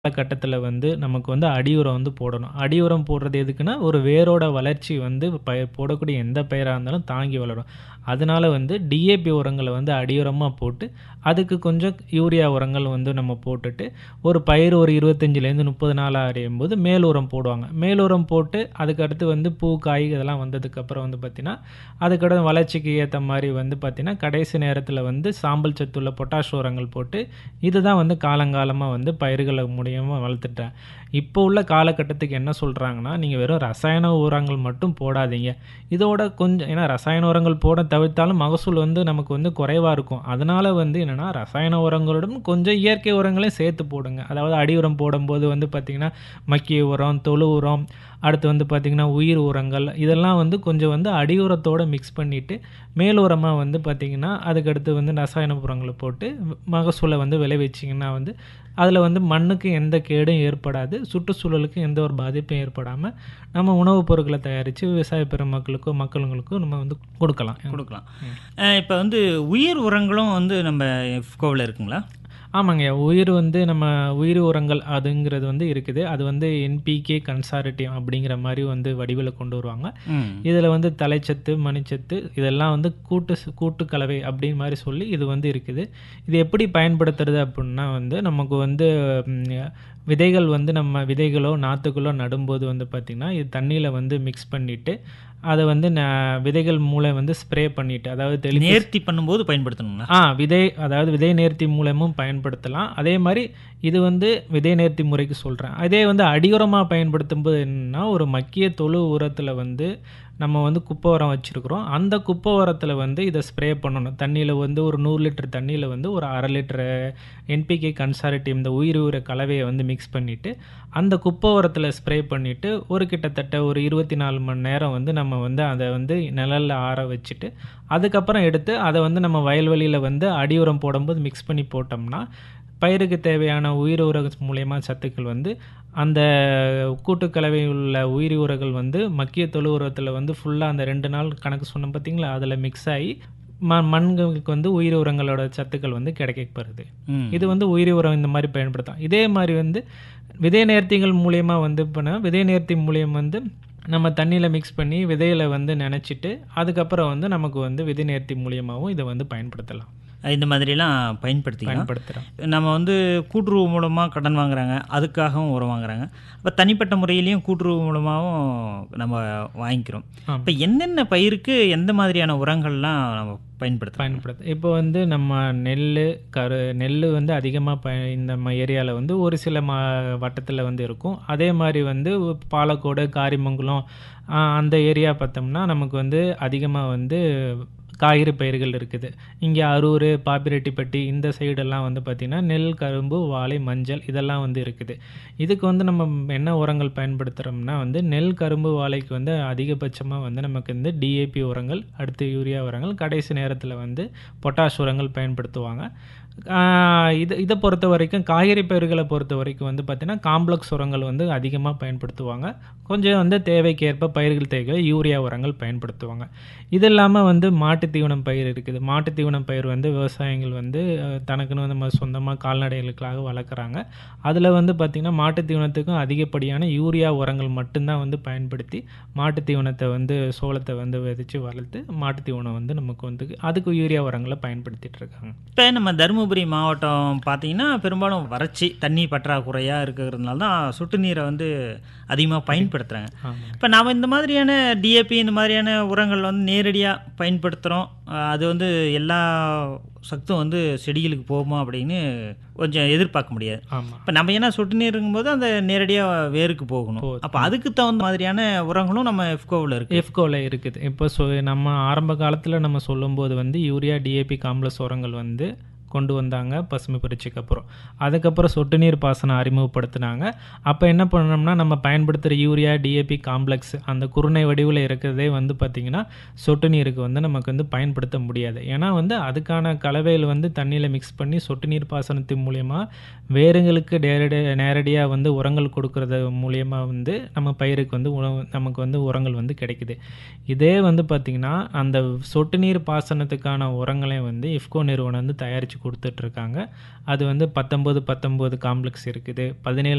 காலகட்டத்தில வந்து நமக்கு வந்து அடி உரம் வந்து போடணும். அடி உரம் போடுறது எதுக்குன்னா, ஒரு வேரோட வளர்ச்சி வந்து பய போடக்கூடிய எந்த பயிரா இருந்தாலும் தாங்கி வளரும். அதனால வந்து டிஏபி உரங்கள வந்து அடி உரமா போட்டு, அதுக்கு கொஞ்சம் யூரியா உரங்கள் வந்து நம்ம போட்டுட்டு, ஒரு பயிர் ஒரு 25லேருந்து 30 நாள் அடையும்போது மேல் உரம் போடுவாங்க. மேல் உரம் போட்டு, அதுக்கடுத்து வந்து பூ, காய் இதெல்லாம் வந்ததுக்கப்புறம் வந்து பார்த்தீங்கன்னா, அதுக்கடுத்து வளர்ச்சிக்கு ஏத்த மாரி வந்து பார்த்தீங்கன்னா, கடைசி நேரத்தில வந்து சாம்பல் சத்துள்ள பொட்டாஷ் உரங்கள் போட்டு, இதுதான் வந்து காலங்காலமா வந்து பயிர்கள மூலியமா வளர்த்துட்டேன். இப்போ உள்ள காலகட்டத்துக்கு என்ன சொல்றாங்கன்னா, நீங்க வெறும் ரசாயன உரங்கள் மட்டும் போடாதீங்க. இதோட கொஞ்சம் ஏன்னா ரசாயன உரங்கள் போட தவிர்த்தாலும் மகசூல் வந்து நமக்கு வந்து குறைவா இருக்கும். அதனால வந்து என்னன்னா, ரசாயன உரங்களுடன் கொஞ்சம் இயற்கை உரங்களையும் சேர்த்து போடுங்க. அதாவது அடி உரம் போடும்போது வந்து பார்த்தீங்கன்னா, மக்கிய உரம், தொழு உரம், அடுத்து வந்து பார்த்தீங்கன்னா, உயிர் உரங்கள் இதெல்லாம் வந்து கொஞ்சம் வந்து அடி உரத்தோட மிக்ஸ் பண்ணிட்டு, மேல் உரமா வந்து பார்த்தீங்கன்னா, அதுக்கடுத்து வந்து ரசாயன உரங்கள போட்டு மகசூல வந்து விளைவிச்சீங்கன்னா வந்து, அதில வந்து மண்ணுக்கு எந்த கேடும் ஏற்படாது. சுற்றுச்சூழலுக்கு எந்த ஒரு பாதிப்பும் ஏற்படாம, நம்ம உணவுப் பொருட்கள தயாரிச்சு விவசாய பெருமக்களுக்கும், மக்களுங்களுக்கும் நம்ம வந்து குடுக்கலாம். குடுக்கலாம். அ இப்ப வந்து உயிர் உரங்களும் வந்து நம்ம எஃப்கோவில் இருக்குங்களா? ஆமாங்க. உயிர் வந்து நம்ம உயிர் உரங்கள் அதுங்கிறது வந்து இருக்குது. அது வந்து என்பிகே கன்சார்டியம் அப்படிங்கிற மாரி வந்து வடிவில கொண்டு வருவாங்க. ம். இதில வந்து தழைச்சத்து, மணிச்சத்து இதெல்லாம் வந்து கூட்டு ஸ் கூட்டு கலவை அப்படின்னு மாரி சொல்லி இது வந்து இருக்குது. இது எப்படி பயன்படுத்துறது அப்புட்ன்னா வந்து, நமக்கு வந்து ம் விதைகள் வந்து நம்ம விதைகளோ, நாத்துகளோ நடும்போது வந்து பார்த்தீங்கன்னா, இது தண்ணீல வந்து மிக்ஸ் பண்ணிட்டு, அத வந்து ந விதைகள் மூலம் வந்து ஸ்ப்ரே பண்ணிட்டு, அதாவது தெளிப்பு நேர்த்தி பண்ணும்போது பயன்படுத்தணுங்களா? ஆ விதை அதாவது விதை நேர்த்தி மூலமும் பயன்படுத்தலாம். அதே மாரி இது வந்து விதை நேர்த்தி முறைக்கு சொல்றேன். அதே வந்து அடி உரமா பயன்படுத்தும்போது என்னன்னா, ஒரு மக்கிய தொழு உரத்தில வந்து நம்ம வந்து குப்பை உரம் வச்சிருக்கிறோம். அந்த குப்பை உரத்தில வந்து இத ஸ்ப்ரே பண்ணணும். தண்ணீல வந்து ஒரு 100 லிட்டர் தண்ணீல வந்து ஒரு 1/2 லிட்டர் என்பிகே கன்சார்டியம் இந்த உயிர் உர கலவைய வந்து மிக்ஸ் பண்ணிட்டு, அந்த குப்பை உரத்தில ஸ்ப்ரே பண்ணிட்டு, ஒரு கிட்டத்தட்ட ஒரு 24 மணி நேரம் வந்து நம்ம வந்து அத வந்து நிழல்ல ஆற வச்சுட்டு, அதுக்கப்புறம் எடுத்து அத வந்து நம்ம வயல்வெளியில வந்து அடி உரம் போடும்போது மிக்ஸ் பண்ணி போட்டோம்னா, பயிருக்கு தேவையான உயிர் உர மூலியமா சத்துக்கள் வந்து அந்த கூட்டு கலவையில் உள்ள உயிரி உரங்கள் வந்து மக்கிய தொழு உரத்தில வந்து ஃபுல்லா அந்த 2 நாள் கணக்கு சொன்னேன் பார்த்தீங்களா? அதில மிக்ஸ் ஆயி ம மண்களுக்கு வந்து உயிர் உரங்களோட சத்துக்கள் வந்து கிடைக்கப்பெறுது. ம். இது வந்து உயிரி உரம் இந்த மாரி பயன்படுத்தலாம். இதே மாரி வந்து விதை நேர்த்திகள் மூலியமா வந்து இப்பனா விதை நேர்த்தி மூலியம் வந்து நம்ம தண்ணீல மிக்ஸ் பண்ணி விதைகள வந்து நனைச்சிட்டு, அதுக்கப்புறம் வந்து நமக்கு வந்து விதை நேர்த்தி மூலியமாவும் இத வந்து பயன்படுத்தலாம். இந்த மாதிரிலாம் பயன்படுத்திக்கலாம். பயன்படுத்துறோம். நம்ம வந்து கூட்டுறவு மூலமா கடன் வாங்குறாங்க. அதுக்காகவும் உரம் வாங்குறாங்க. அப்ப தனிப்பட்ட முறையிலயும் கூட்டுறவு மூலமாவும் நம்ம வாங்கிக்கிறோம். ஆமா. இப்ப என்னென்ன பயிருக்கு எந்த மாதிரியான உரங்கள்லாம் நம்ம பயன்படுத்தலாம்? பயன்படுத்த இப்போ வந்து நம்ம நெல்லு, கரு நெல்லு வந்து அதிகமா ப இந்த ம ஏரியால வந்து ஒரு சில மா வட்டத்தில வந்து இருக்கும். அதே மாரி வந்து பாலக்கோடு, காரிமங்கலம் அ அந்த ஏரியா பார்த்தோம்னா, நமக்கு வந்து அதிகமா வந்து காய்கறி பயிர்கள் இருக்குது. இங்க அரூரு, பாப்பிரெட்டிப்பட்டி இந்த சைடெல்லாம் வந்து பார்த்தீங்கன்னா, நெல், கரும்பு, வாழை, மஞ்சள் இதெல்லாம் வந்து இருக்குது. இதுக்கு வந்து நம்ம என்ன உரங்கள் பயன்படுத்துறோம்னா வந்து, நெல், கரும்பு, வாழைக்கு வந்து அதிகபட்சமா வந்து நமக்கு வந்து டிஏபி உரங்கள், அடுத்து யூரியா உரங்கள், கடைசி நேரத்தில வந்து பொட்டாஷ் உரங்கள் பயன்படுத்துவாங்க. ஆ இத இத பொறுத்தவரைக்கும் காய்கறி பயிர்கள பொறுத்தவரைக்கும் வந்து பார்த்தீங்கன்னா, காம்ப்ளக்ஸ் உரங்கள் வந்து அதிகமா பயன்படுத்துவாங்க. கொஞ்சம் வந்து தேவைக்கேற்ப பயிர்கள் தேவைக்கு யூரியா உரங்கள் பயன்படுத்துவாங்க. இது இல்லாம வந்து மாட்டுத் தீவனம் பயிர் இருக்குது. மாட்டுத் தீவனம் பயிர் வந்து விவசாயிகள் வந்து தனக்குன்னு நம்ம சொந்தமா கால்நடைகளுக்காக வளர்க்குறாங்க. அதில வந்து பார்த்தீங்கன்னா, மாட்டுத் தீவனத்துக்கும் அதிகப்படியான யூரியா உரங்கள் மட்டும் தான் வந்து பயன்படுத்தி, மாட்டுத் தீவனத்த வந்து சோளத்த வந்து விதைச்சு வளர்த்து, மாட்டுத் தீவனம் வந்து நமக்கு வந்து அதுக்கு யூரியா உரங்கள பயன்படுத்திட்டு இருக்காங்க. இப்ப நம்ம தருமபுரி மாவட்டம் பார்த்தீங்கன்னா, பெரும்பாலும் வறட்சி, தண்ணி பற்றாக்குறையா இருக்கிறதுனால தான் சொட்டு நீர வந்து அதிகமா பயன்படுத்துறாங்க. ஆமாங்க. இப்ப நாம இந்த மாதிரியான டிஏபி இந்த மாதிரியான உரங்கள் வந்து நேரடியா பயன்படுத்துறோம். அ அது வந்து எல்லா சத்தும் வந்து செடிகளுக்கு போகுமா அப்படின்னு கொஞ்சம் எதிர்பார்க்க முடியாது. ஆமா. இப்ப நம்ம ஏன்னா சொட்டு நீருங்கும்போது அந்த நேரடியா வேருக்கு போகணும். போகுது. அப்ப அதுக்கு தகுந்த மாதிரியான உரங்களும் நம்ம எஃப்கோவில் இருக்கு. எஃப்கோல இருக்குது. இப்போ சொ நம்ம ஆரம்ப காலத்தில நம்ம சொல்லும்போது வந்து யூரியா, டிஏபி காம்ப்ளக்ஸ் உரங்கள் வந்து கொண்டு வந்தாங்க பசுமை புரட்சிக்கு அப்புறம். அதுக்கப்புறம் சொட்டு நீர் பாசனம் அறிமுகப்படுத்தினாங்க. அப்ப என்ன பண்ணோம்னா, நம்ம பயன்படுத்துற யூரியா, டிஏபி காம்ப்ளக்ஸ் அந்த குருணை வடிவில இருக்கிறதே வந்து பார்த்தீங்கன்னா, சொட்டு நீருக்கு வந்து நமக்கு வந்து பயன்படுத்த முடியாது. ஏன்னா வந்து அதுக்கான கலவைகள் வந்து தண்ணீல மிக்ஸ் பண்ணி சொட்டு நீர் பாசனத்தின் மூலியமா வேருங்களுக்கு நேரடி நேரடியா வந்து உரங்கள் கொடுக்கறது மூலியமா வந்து நம்ம பயிருக்கு வந்து உணவு நமக்கு வந்து உரங்கள் வந்து கிடைக்குது. இதே வந்து பார்த்தீங்கன்னா, அந்த சொட்டு நீர் பாசனத்துக்கான உரங்களையும் வந்து இஃப்கோ நிறுவனம் வந்து தயாரிச்சு குடுத்துட்டு இருக்காங்க. அது வந்து 19, 19 காம்ப்ளக்ஸ் இருக்குது. 17